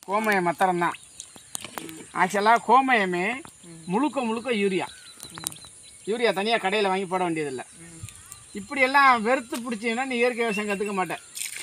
கோமயம் மத்திரம் தான் ஆக்சுவலாக கோமயமே முழுக்க முழுக்க யூரியா யூரியா தனியாக கடையில் வாங்கி போட வேண்டியதில்லை இப்படியெல்லாம் வெறுத்து பிடிச்சிங்கன்னா நீ இயற்கை விவசாயம் கற்றுக்க மாட்டேன்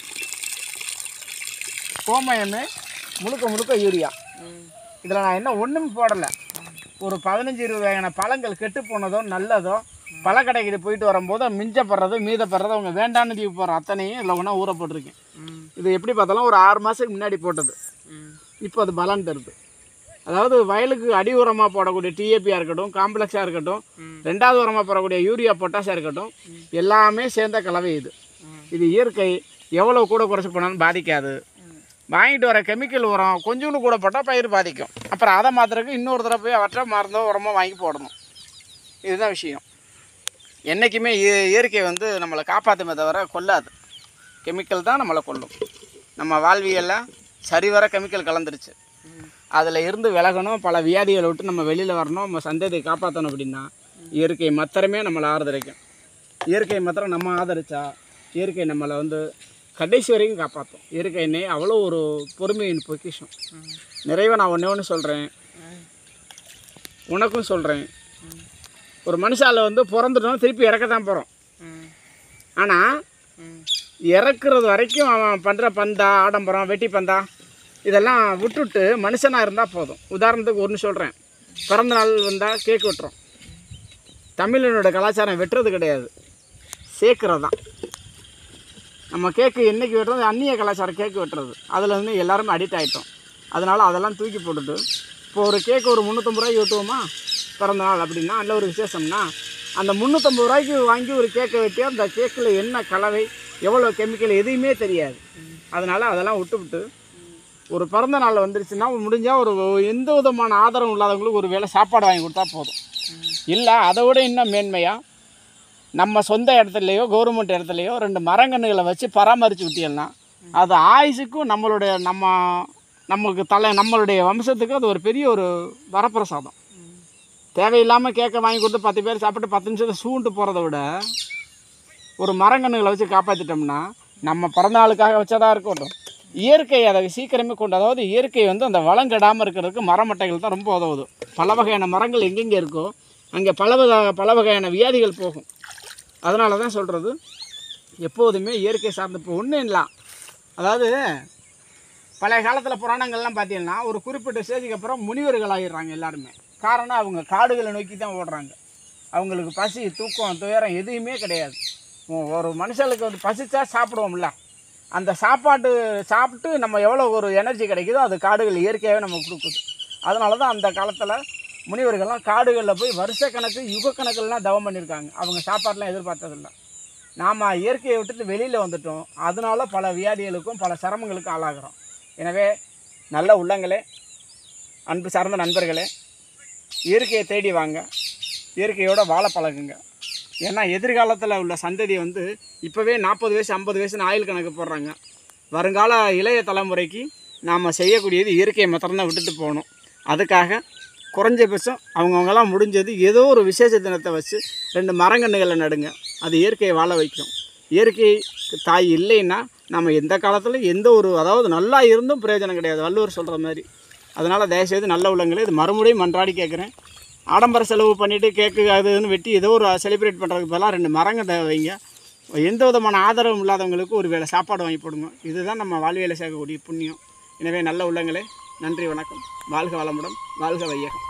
கோமயமே முழுக்க முழுக்க யூரியா இதில் நான் என்ன ஒன்றும் போடலை ஒரு பதினஞ்சு இருபது வகையான பழங்கள் கெட்டு போனதோ நல்லதோ பழக்கடைக்கு போயிட்டு வரும்போது மிஞ்சப்படுறது மீதப்படுறது அவங்க வேண்டான்னு தீவு போகிற அத்தனையும் இதில் ஒன்றா ஊற போட்டிருக்கேன் இது எப்படி பார்த்தாலும் ஒரு ஆறு மாதத்துக்கு முன்னாடி போட்டது இப்போ அது பலன் தருது அதாவது வயலுக்கு அடி உரமாக போடக்கூடிய டிஏபியாக இருக்கட்டும் காம்ப்ளெக்ஸாக இருக்கட்டும் ரெண்டாவது உரமாக போடக்கூடிய யூரியா பொட்டாஷாக இருக்கட்டும் எல்லாமே சேர்ந்த கலவை இது இது இயற்கை எவ்வளோ கூட குறைச்சி போனாலும் பாதிக்காது வாங்கிட்டு வர கெமிக்கல் உரம் கொஞ்சோண்டு கூட போட்டால் பயிர் பாதிக்கும் அப்புறம் அதை மாத்திரக்கு இன்னொரு தடவை போய் அவற்றை மருந்தோ உரமோ வாங்கி போடணும் இதுதான் விஷயம் என்றைக்குமே இய- இயற்கை வந்து நம்மளை காப்பாற்றுமே தவிர கொல்லாது கெமிக்கல் தான் நம்மளை கொல்லும் நம்ம வாழ்வியெல்லாம் சரிவர கெமிக்கல் கலந்துருச்சு அதில் இருந்து விலகணும் பல வியாதிகளை விட்டு நம்ம வெளியில் வரணும் நம்ம சந்ததியை காப்பாற்றணும் அப்படின்னா இயற்கை மாத்திரமே நம்மளை ஆதரிக்கும் இயற்கை மாத்திரம் நம்ம ஆதரிச்சா இயற்கை நம்மளை வந்து கடைசி வரைக்கும் காப்பாற்றும் இயற்கை எண்ணெய் அவ்வளோ ஒரு பொறுமையின் பொக்கிஷம் நிறைவா நான் ஒன்றே ஒன்று சொல்கிறேன் உனக்கும் சொல்கிறேன் ஒரு மனுஷால வந்து பிறந்துட்டோம் திருப்பி இறக்க தான் போகிறோம் ஆனால் இறக்குறது வரைக்கும் அவன் பண்ணுற பந்தா ஆடம்பரம் வெட்டி பந்தா இதெல்லாம் விட்டுட்டு மனுஷனாக இருந்தால் போதும் உதாரணத்துக்கு ஒன்று சொல்கிறேன் பிறந்த நாள் வந்தால் கேக் வெட்டுறோம் தமிழனோட கலாச்சாரம் வெட்டுறது கிடையாது சேர்க்குறது தான் நம்ம கேக்கு என்னைக்கு வெட்டுறது அந்நிய கலாச்சாரம் கேக்கு வெட்டுறது அதில் வந்து எல்லாருமே அடிக்ட் ஆகிட்டோம் அதனால் அதெல்லாம் தூக்கி போட்டுட்டு இப்போ ஒரு கேக்கு ஒரு முந்நூற்றம்பது ரூபாய்க்கு வெட்டுவோமா பிறந்த நாள் அப்படின்னா நல்ல ஒரு விசேஷம்னா அந்த முந்நூற்றம்பது ரூபாய்க்கு வாங்கி ஒரு கேக்கை வெட்டி அந்த கேக்கில் என்ன கலவை எவ்வளோ கெமிக்கல் எதுவுமே தெரியாது அதனால் அதெல்லாம் விட்டுவிட்டு ஒரு பிறந்த நாள் வந்துருச்சுன்னா முடிஞ்சால் ஒரு எந்த விதமான ஆதரவும் இல்லாதவங்களுக்கு ஒரு வேளை சாப்பாடு வாங்கி கொடுத்தா போதும் இல்லை அதை விட இன்னும் மேன்மையாக நம்ம சொந்த இடத்துலையோ கவர்மெண்ட் இடத்துலையோ ரெண்டு மரங்கன்றுகளை வச்சு பராமரித்து விட்டீங்கன்னா அது ஆயுசுக்கும் நம்மளுடைய நம்ம நமக்கு தலை நம்மளுடைய வம்சத்துக்கு அது ஒரு பெரிய ஒரு வரப்பிரசாதம் தேவையில்லாமல் கேக்க வாங்கி கொடுத்து பத்து பேர் சாப்பிட்டு பத்து நிமிஷத்தை சூண்டு போகிறத விட ஒரு மரங்கன்றுகளை வச்சு காப்பாற்றிட்டோம்னா நம்ம பிறந்த நாளுக்காக வச்சதா இருக்கட்டும் இயற்கை அதை சீக்கிரமே கொண்டு அதாவது இயற்கை வந்து அந்த வளம் கெடாமல் இருக்கிறதுக்கு மரமட்டைகள் தான் ரொம்ப உதவுது பல வகையான மரங்கள் எங்கெங்கே இருக்கோ அங்கே பல வகை பல வகையான வியாதிகள் போகும் அதனால தான் சொல்கிறது எப்போதுமே இயற்கை சார்ந்த இப்போ ஒன்றும் இல்லை அதாவது பழைய காலத்தில் புராணங்கள்லாம் பார்த்தீங்கன்னா ஒரு குறிப்பிட்ட ஸ்டேஜுக்கு அப்புறம் முனிவர்கள் ஆகிடுறாங்க எல்லாருமே காரணம் அவங்க காடுகளை நோக்கி தான் ஓடுறாங்க அவங்களுக்கு பசி தூக்கம் துயரம் எதுவுமே கிடையாது ஒ- ஒரு மனுஷனுக்கு வந்து பசிச்சா சாப்பிடுவோம்ல அந்த சாப்பாட்டு சாப்பிட்டு நம்ம எவ்வளோ ஒரு எனர்ஜி கிடைக்குதோ அது காடுகள் இயற்கையாகவே நமக்கு கொடுக்குது அதனால தான் அந்த காலத்தில் முனிவர்கள்லாம் காடுகளில் போய் வருஷக்கணக்கு யுகக்கணக்கில்லாம் தவம் பண்ணியிருக்காங்க அவங்க சாப்பாடெலாம் எதிர்பார்த்ததில்ல நாம் இயற்கையை விட்டுட்டு வெளியில் வந்துட்டோம் அதனால பல வியாதிகளுக்கும் பல சிரமங்களுக்கும் ஆளாகிறோம் எனவே நல்ல உள்ளங்களே அன்பு சார்ந்த நண்பர்களே இயற்கையை தேடி வாங்க இயற்கையோட வாழ பழகுங்க ஏன்னா எதிர்காலத்தில் உள்ள சந்ததி வந்து இப்போவே நாற்பது வயசு ஐம்பது வயசுன்னு ஆயுள் கணக்கு போடுறாங்க வருங்கால இளைய தலைமுறைக்கு நாம் செய்யக்கூடியது இயற்கையை மாத்திரம்தான் விட்டுட்டு போகணும் அதுக்காக குறைஞ்சபட்சம் அவங்கவுங்கெல்லாம் முடிஞ்சது ஏதோ ஒரு விசேஷ தினத்தை வச்சு ரெண்டு மரங்கன்றுகளை நடுங்க அது இயற்கையை வாழ வைக்கும் இயற்கை தாய் இல்லைன்னா நம்ம எந்த காலத்தில் எந்த ஒரு அதாவது நல்லா இருந்தும் பிரயோஜனம் கிடையாது வள்ளுவர் சொல்கிற மாதிரி அதனால் தயவுசெய்து நல்ல உள்ளங்களே இது மறுபடியும் மன்றாடி கேட்குறேன் ஆடம்பர செலவு பண்ணிவிட்டு கேக்கு அதுன்னு வெட்டி ஏதோ ஒரு செலிப்ரேட் பண்ணுறதுக்கு பதிலாக ரெண்டு மரங்க வைங்க எந்த விதமான ஆதரவும் இல்லாதவங்களுக்கு ஒரு வேளை சாப்பாடு வாங்கி போடுங்க இதுதான் நம்ம வாழ்வியலை சேர்க்கக்கூடிய புண்ணியம் எனவே நல்ல உள்ளங்களே நன்றி வணக்கம் வாழ்க வளமுடன் வாழ்க வையகம்